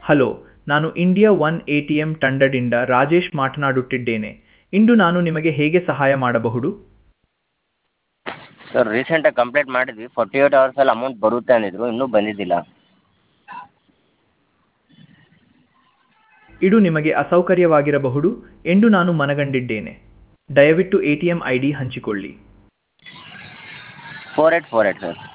hello ನಾನು India One A T M ತಂಡದಿಂದ ರಾಜೇಶ್ ಮಾತನಾಡುತ್ತಿದ್ದೇನೆ ಇಂದು ನಾನು ನಿಮಗೆ ಹೇಗೆ ಸಹಾಯ ಮಾಡಬಹುದು ಸರ್ ರೀಸೆಂಟಾಗಿ ಕಂಪ್ಲೇಂಟ್ ಮಾಡಿದ್ವಿ ಫೋರ್ಟಿ ಏಯ್ಟ್ ಅವರ್ಸಲ್ಲಿ ಅಮೌಂಟ್ ಬರುತ್ತೆ ಅಂದಿದ್ರು ಇನ್ನೂ ಬಂದಿದ್ದಿಲ್ಲ ಇದು ನಿಮಗೆ ಅಸೌಕರ್ಯವಾಗಿರಬಹುದು ಎಂದು ನಾನು ಮನಗಂಡಿದ್ದೇನೆ ದಯವಿಟ್ಟು A T M I D ಹಂಚಿಕೊಳ್ಳಿ four eight four eight sir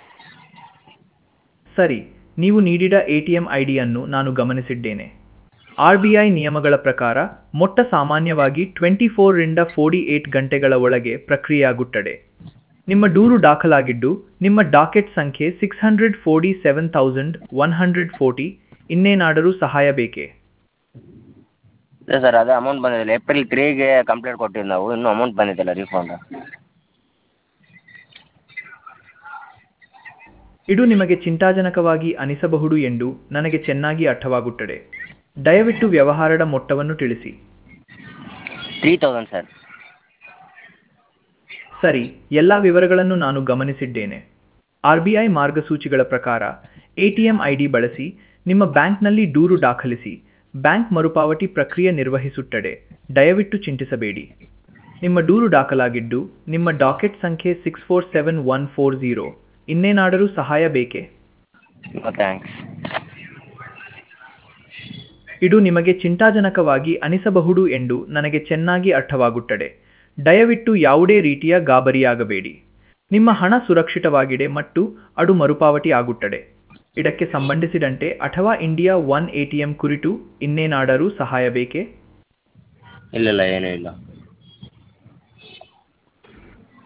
ಸರಿ ನೀವು ನೀಡಿದ ಎ ಟಿ ಎಂ ಐ ಡಿಯನ್ನು ನಾನು ಗಮನಿಸಿದ್ದೇನೆ ಆರ್ ಬಿ ಐ ನಿಯಮಗಳ ಪ್ರಕಾರ ಮೊಟ್ಟ ಸಾಮಾನ್ಯವಾಗಿ ಟ್ವೆಂಟಿ ಫೋರ್ರಿಂದ ಫೋರ್ಟಿ ಏಟ್ ಗಂಟೆಗಳ ಒಳಗೆ ಪ್ರಕ್ರಿಯೆಯಾಗುತ್ತದೆ ನಿಮ್ಮ ದೂರು ದಾಖಲಾಗಿದ್ದು ನಿಮ್ಮ ಡಾಕೆಟ್ ಸಂಖ್ಯೆ six hundred forty seven thousand one hundred forty ಇನ್ನೇನಾದರೂ ಸಹಾಯ ಬೇಕೇ ಇಲ್ಲ ಸರ್ ಅದೇ ಅಮೌಂಟ್ ಬಂದಿಲ್ಲ ಏಪ್ರಿಲ್ ತ್ರೀಗೆ ಕಂಪ್ಲೇಂಟ್ ಕೊಟ್ಟಿದ್ದು ನಾವು ಇನ್ನೂ ಅಮೌಂಟ್ ಬಂದಿದ್ದಿಲ್ಲ ರೀಫಂಡ್ ಇದು ನಿಮಗೆ ಚಿಂತಾಜನಕವಾಗಿ ಅನಿಸಬಹುದು ಎಂದು ನನಗೆ ಚೆನ್ನಾಗಿ ಅರ್ಥವಾಗುತ್ತದೆ ದಯವಿಟ್ಟು ವ್ಯವಹಾರದ ಮೊತ್ತವನ್ನು ತಿಳಿಸಿ ತ್ರೀ ತೌಸಂಡ್ ಸರ್ ಸರಿ ಎಲ್ಲ ವಿವರಗಳನ್ನು ನಾನು ಗಮನಿಸಿದ್ದೇನೆ ಆರ್ ಬಿ ಐ ಮಾರ್ಗಸೂಚಿಗಳ ಪ್ರಕಾರ A T M I D ಬಳಸಿ ನಿಮ್ಮ ಬ್ಯಾಂಕ್ನಲ್ಲಿ ದೂರು ದಾಖಲಿಸಿ ಬ್ಯಾಂಕ್ ಮರುಪಾವತಿ ಪ್ರಕ್ರಿಯೆ ನಿರ್ವಹಿಸುತ್ತದೆ ದಯವಿಟ್ಟು ಚಿಂತಿಸಬೇಡಿ ನಿಮ್ಮ ದೂರು ದಾಖಲಾಗಿದ್ದು ನಿಮ್ಮ ಡಾಕೆಟ್ ಸಂಖ್ಯೆ six four seven one four zero ಇನ್ನೇನಾದರೂ ಸಹಾಯ ಬೇಕೇ ನೋ ಥ್ಯಾಂಕ್ಸ್ ಇದು ನಿಮಗೆ ಚಿಂತಾಜನಕವಾಗಿ ಅನಿಸಬಹುದು ಎಂದು ನನಗೆ ಚೆನ್ನಾಗಿ ಅರ್ಥವಾಗುತ್ತದೆ ದಯವಿಟ್ಟು ಯಾವುದೇ ರೀತಿಯ ಗಾಬರಿಯಾಗಬೇಡಿ ನಿಮ್ಮ ಹಣ ಸುರಕ್ಷಿತವಾಗಿದೆ ಮತ್ತು ಅದು ಮರುಪಾವತಿ ಆಗುತ್ತದೆ ಇದಕ್ಕೆ ಸಂಬಂಧಿಸಿದಂತೆ ಅಥವಾ India One A T M ಕುರಿತು ಇನ್ನೇನಾದರೂ ಸಹಾಯ ಬೇಕೇ ಇಲ್ಲ ಇಲ್ಲ ಏನೂ ಇಲ್ಲ